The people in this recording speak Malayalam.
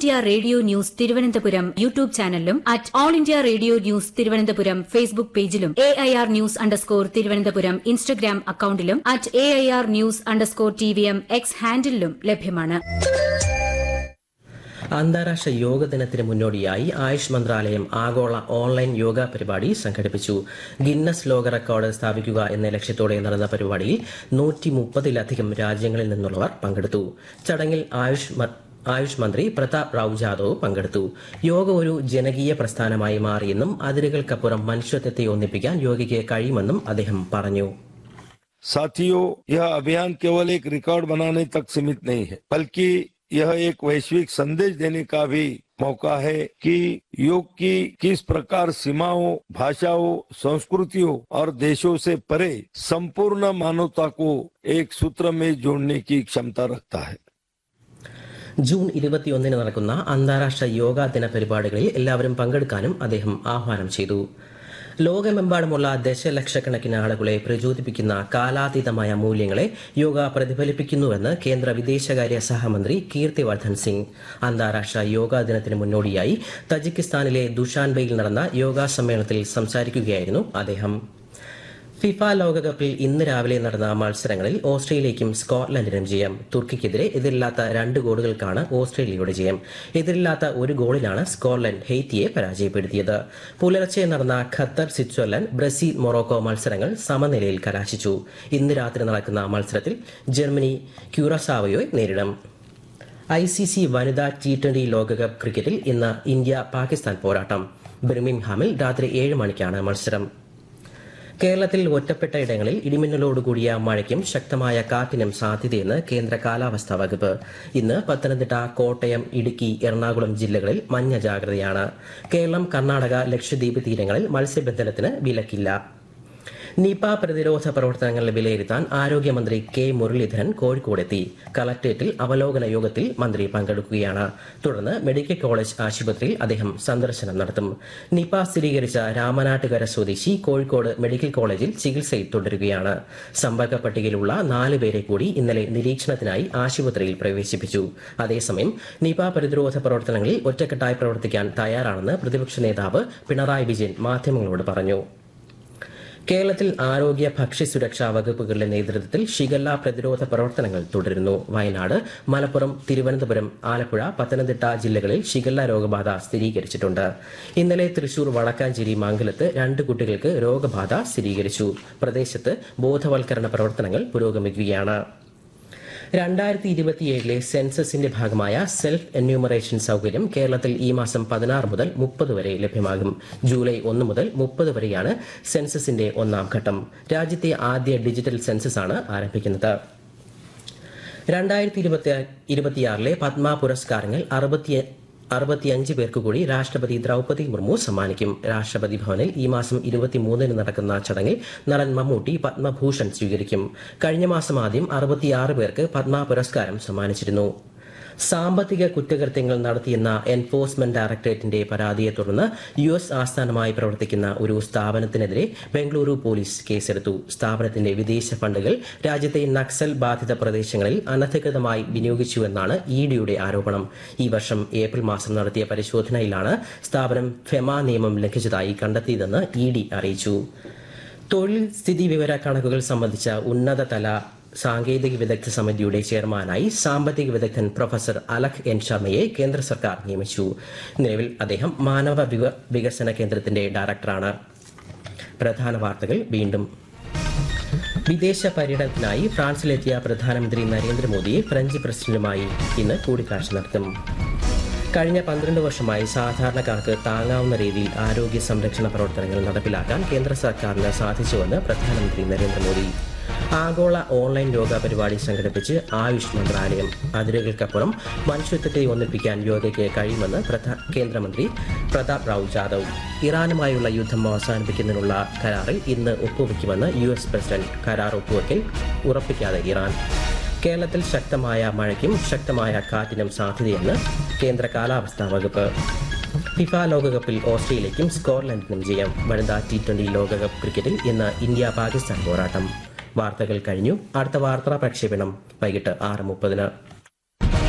India radio news Thiruvananthapuram YouTube ചാനലിലും at all India radio news Thiruvananthapuram Facebook പേജിലും A I R news underscore Thiruvananthapuram Instagram അക്കൌണ്ടിലും at A I R news underscore T V M X ഹാൻഡിലും ലഭ്യമാണ് അന്താരാഷ്ട്ര യോഗ ദിനത്തിന് മുന്നോടിയായി ആയുഷ് മന്ത്രാലയം ആഗോള ഓൺലൈൻ യോഗ പരിപാടി സംഘടിപ്പിച്ചു ഗിന്നസ് ലോക റെക്കോർഡ് സ്ഥാപിക്കുക എന്ന ലക്ഷ്യത്തോടെ നടന്ന പരിപാടിയിൽ നൂറ്റി മുപ്പതിലധികം രാജ്യങ്ങളിൽ നിന്നുള്ളവർ പങ്കെടുത്തു ചടങ്ങിൽ ആയുഷ് മ- ആയുഷ് മന്ത്രി പ്രതാപ് റാവു ജാദവ് പങ്കെടുത്തു യോഗ ഒരു ജനകീയ പ്രസ്ഥാനമായി മാറിയെന്നും അതിരുകൾക്കപ്പുറം മനുഷ്യത്വത്തെ ഒന്നിപ്പിക്കാൻ യോഗയ്ക്ക് കഴിയുമെന്നും അദ്ദേഹം പറഞ്ഞു साथियों यह अभियान केवल एक रिकॉर्ड बनाने तक सीमित नहीं है बल्कि यह एक वैश्विक संदेश देने का भी मौका है कि योग की किस प्रकार सीमाओं भाषाओं संस्कृतियों और देशों से परे संपूर्ण मानवता को एक सूत्र में जोड़ने की क्षमता रखता है ജൂൺ ഇരുപത്തിയൊന്നിന് നടക്കുന്ന അന്താരാഷ്ട്ര യോഗാ ദിന പരിപാടികളിൽ എല്ലാവരും പങ്കെടുക്കാനും അദ്ദേഹം ആഹ്വാനം ചെയ്തു ലോകമെമ്പാടുമുള്ള ദശലക്ഷക്കണക്കിന് ആളുകളെ പ്രചോദിപ്പിക്കുന്ന കാലാതീതമായ മൂല്യങ്ങളെ യോഗ പ്രതിഫലിപ്പിക്കുന്നുവെന്ന് കേന്ദ്ര വിദേശകാര്യ സഹമന്ത്രി കീർത്തിവർദ്ധൻ സിംഗ് അന്താരാഷ്ട്ര യോഗാ ദിനത്തിന് മുന്നോടിയായി തജിക്കിസ്ഥാനിലെ ദുഷാൻബയിൽ നടന്ന യോഗാ സമ്മേളനത്തിൽ സംസാരിക്കുകയായിരുന്നു അദ്ദേഹം ഫിഫ ലോകകപ്പിൽ ഇന്ന് രാവിലെ നടന്ന മത്സരങ്ങളിൽ ഓസ്ട്രേലിയയ്ക്കും സ്കോട്ട്ലൻഡിനും ജയം തുർക്കിക്കെതിരെ എതിരില്ലാത്ത രണ്ട് ഗോളുകൾക്കാണ് ഓസ്ട്രേലിയയുടെ ജയം എതിരില്ലാത്ത ഒരു ഗോളിലാണ് സ്കോട്ട്ലൻഡ് ഹെയ്ത്തിയെ പരാജയപ്പെടുത്തിയത് പുലർച്ചെ നടന്ന ഖത്തർ സ്വിറ്റ്സർലൻഡ് ബ്രസീൽ മൊറോക്കോ മത്സരങ്ങൾ സമനിലയിൽ കലാശിച്ചു ഇന്ന് രാത്രി നടക്കുന്ന മത്സരത്തിൽ ജർമ്മനി ക്യൂറസാവയോയെ നേരിടും ഐ സി സി വനിതാ ടി ട്വന്റി ലോകകപ്പ് ക്രിക്കറ്റിൽ ഇന്ന് ഇന്ത്യ പാകിസ്ഥാൻ പോരാട്ടം ബിർമിംഗ്ഹാമിൽ രാത്രി ഏഴ് മണിക്കാണ് മത്സരം കേരളത്തിൽ ഒറ്റപ്പെട്ട ഇടങ്ങളിൽ ഇടിമിന്നലോടുകൂടിയ മഴയ്ക്കും ശക്തമായ കാറ്റിനും സാധ്യതയെന്ന് കേന്ദ്ര കാലാവസ്ഥാ വകുപ്പ് ഇന്ന് പത്തനംതിട്ട കോട്ടയം ഇടുക്കി എറണാകുളം ജില്ലകളിൽ മഞ്ഞ ജാഗ്രതയാണ് കേരളം കർണാടക ലക്ഷദ്വീപ് തീരങ്ങളിൽ മത്സ്യബന്ധനത്തിന് വിലക്കില്ല നിപ പ്രതിരോധ പ്രവർത്തനങ്ങൾ വിലയിരുത്താൻ ആരോഗ്യമന്ത്രി കെ മുരളീധരൻ കോഴിക്കോടെത്തി കളക്ടറേറ്റിൽ അവലോകന യോഗത്തിൽ മന്ത്രി പങ്കെടുക്കുകയാണ് തുടർന്ന് മെഡിക്കൽ കോളേജ് ആശുപത്രിയിൽ അദ്ദേഹം സന്ദർശനം നടത്തും നിപ സ്ഥിരീകരിച്ച രാമനാട്ടുകര സ്വദേശി കോഴിക്കോട് മെഡിക്കൽ കോളേജിൽ ചികിത്സയിൽ തുടരുകയാണ് സമ്പർക്ക പട്ടികയിലുള്ള നാല് പേരെ കൂടി ഇന്നലെ നിരീക്ഷണത്തിനായി ആശുപത്രിയിൽ പ്രവേശിപ്പിച്ചു അതേസമയം നിപ പ്രതിരോധ പ്രവർത്തനങ്ങളിൽ ഒറ്റക്കെട്ടായി പ്രവർത്തിക്കാൻ തയ്യാറാണെന്ന് പ്രതിപക്ഷ നേതാവ് പിണറായി വിജയൻ മാധ്യമങ്ങളോട് പറഞ്ഞു കേരളത്തിൽ ആരോഗ്യ ഭക്ഷ്യസുരക്ഷാ വകുപ്പുകളുടെ നേതൃത്വത്തിൽ ഷിഗല്ല പ്രതിരോധ പ്രവർത്തനങ്ങൾ തുടരുന്നു വയനാട് മലപ്പുറം തിരുവനന്തപുരം ആലപ്പുഴ പത്തനംതിട്ട ജില്ലകളിൽ ഷിഗല്ല രോഗബാധ സ്ഥിരീകരിച്ചിട്ടുണ്ട് ഇന്നലെ തൃശൂർ വടക്കാഞ്ചേരി മംഗലത്ത് രണ്ട് കുട്ടികൾക്ക് രോഗബാധ സ്ഥിരീകരിച്ചു പ്രദേശത്ത് ബോധവൽക്കരണ പ്രവർത്തനങ്ങൾ പുരോഗമിക്കുകയാണ് രണ്ടായിരത്തി ഇരുപത്തിയേഴിലെ സെൻസസിന്റെ ഭാഗമായ സെൽഫ് എന്യൂമറേഷൻ സൗകര്യം കേരളത്തിൽ ഈ മാസം പതിനാറ് മുതൽ മുപ്പത് വരെ ലഭ്യമാകും ജൂലൈ ഒന്ന് മുതൽ മുപ്പത് വരെയാണ് സെൻസസിന്റെ ഒന്നാം ഘട്ടം രാജ്യത്തെ ആദ്യ ഡിജിറ്റൽ സെൻസസ് ആണ് ആരംഭിക്കുന്നത് രണ്ടായിരത്തി ഇരുപത്തി ഇരുപത്തിയാറിലെ പത്മ പുരസ്കാരങ്ങൾ അറുപത്തി അറുപത്തിയഞ്ച് പേർക്ക് കൂടി രാഷ്ട്രപതി ദ്രൗപദി മുർമു സമ്മാനിക്കും രാഷ്ട്രപതി ഭവനിൽ ഈ മാസം ഇരുപത്തിമൂന്നിന് നടക്കുന്ന ചടങ്ങിൽ നടൻ മമ്മൂട്ടി പത്മഭൂഷൺ സ്വീകരിക്കും കഴിഞ്ഞ മാസം ആദ്യം അറുപത്തിയാറ് പേർക്ക് പത്മ പുരസ്കാരം സമ്മാനിച്ചിരുന്നു സാമ്പത്തിക കുറ്റകൃത്യങ്ങൾ നടത്തിയെന്ന എൻഫോഴ്സ്മെന്റ് ഡയറക്ടറേറ്റിന്റെ പരാതിയെ തുടർന്ന് യു എസ് ആസ്ഥാനമായി പ്രവർത്തിക്കുന്ന ഒരു സ്ഥാപനത്തിനെതിരെ ബംഗളൂരു പോലീസ് കേസെടുത്തു സ്ഥാപനത്തിന്റെ വിദേശ ഫണ്ടുകൾ രാജ്യത്തെ നക്സൽ ബാധിത പ്രദേശങ്ങളിൽ അനധികൃതമായി വിനിയോഗിച്ചുവെന്നാണ് ഇ ഡിയുടെ ആരോപണം ഈ വർഷം ഏപ്രിൽ മാസം നടത്തിയ പരിശോധനയിലാണ് സ്ഥാപനം ഫെമ നിയമം ലംഘിച്ചതായി കണ്ടെത്തിയതെന്ന് ഇ ഡി അറിയിച്ചു തൊഴിൽ സ്ഥിതി വിവര കണക്കുകൾ സംബന്ധിച്ച ഉന്നതതല സാങ്കേതിക വിദഗ്ധ സമിതിയുടെ ചെയർമാനായി സാമ്പത്തിക വിദഗ്ധൻ പ്രൊഫസർ അലഖ് എൻ ശർമ്മയെ കേന്ദ്ര സർക്കാർ നിയമിച്ചു നിലവിൽ അദ്ദേഹം മാനവ വിക- വികസന കേന്ദ്രത്തിന്റെ ഡയറക്ടറാണ് പ്രധാന വാർത്തകൾ വീണ്ടും വിദേശ പര്യടനത്തിനായി ഫ്രാൻസിലെത്തിയ പ്രധാനമന്ത്രി നരേന്ദ്രമോദിയെ ഫ്രഞ്ച് പ്രസിഡന്റുമായി ഇന്ന് കൂടിക്കാഴ്ച നടത്തും കഴിഞ്ഞ പന്ത്രണ്ട് വർഷമായി സാധാരണക്കാർക്ക് താങ്ങാവുന്ന രീതിയിൽ ആരോഗ്യ സംരക്ഷണ പ്രവർത്തനങ്ങൾ നടപ്പിലാക്കാൻ കേന്ദ്ര സർക്കാരിന് സാധിച്ചുവെന്ന് പ്രധാനമന്ത്രി നരേന്ദ്രമോദി ആഗോള ഓൺലൈൻ യോഗ പരിപാടി സംഘടിപ്പിച്ച് ആയുഷ് മന്ത്രാലയം അതിരുകൾക്കപ്പുറം മനുഷ്യത്വത്തെ ഒന്നിപ്പിക്കാൻ യോഗയ്ക്ക് കഴിയുമെന്ന് പ്രധാ- കേന്ദ്രമന്ത്രി പ്രതാപ് റാവു ജാദവ് ഇറാനുമായുള്ള യുദ്ധം അവസാനിപ്പിക്കുന്നതിനുള്ള കരാറിൽ ഇന്ന് ഒപ്പുവെക്കുമെന്ന് യു എസ് പ്രസിഡന്റ് കരാർ ഒപ്പുവെക്കൽ ഉറപ്പിക്കാതെ ഇറാൻ കേരളത്തിൽ ശക്തമായ മഴയ്ക്കും ശക്തമായ കാറ്റിനും സാധ്യതയെന്ന് കേന്ദ്ര കാലാവസ്ഥാ വകുപ്പ് ഫിഫ ലോകകപ്പിൽ ഓസ്ട്രേലിയയ്ക്കും സ്കോട്ട്ലൻഡിനും ജയം വനിതാ ടി ട്വന്റി ലോകകപ്പ് ക്രിക്കറ്റിൽ ഇന്ന് ഇന്ത്യ പാകിസ്ഥാൻ പോരാട്ടം വാർത്തകൾ കഴിഞ്ഞു അടുത്ത വാർത്താ പ്രക്ഷേപണം വൈകിട്ട് ആറ് മുപ്പതിന്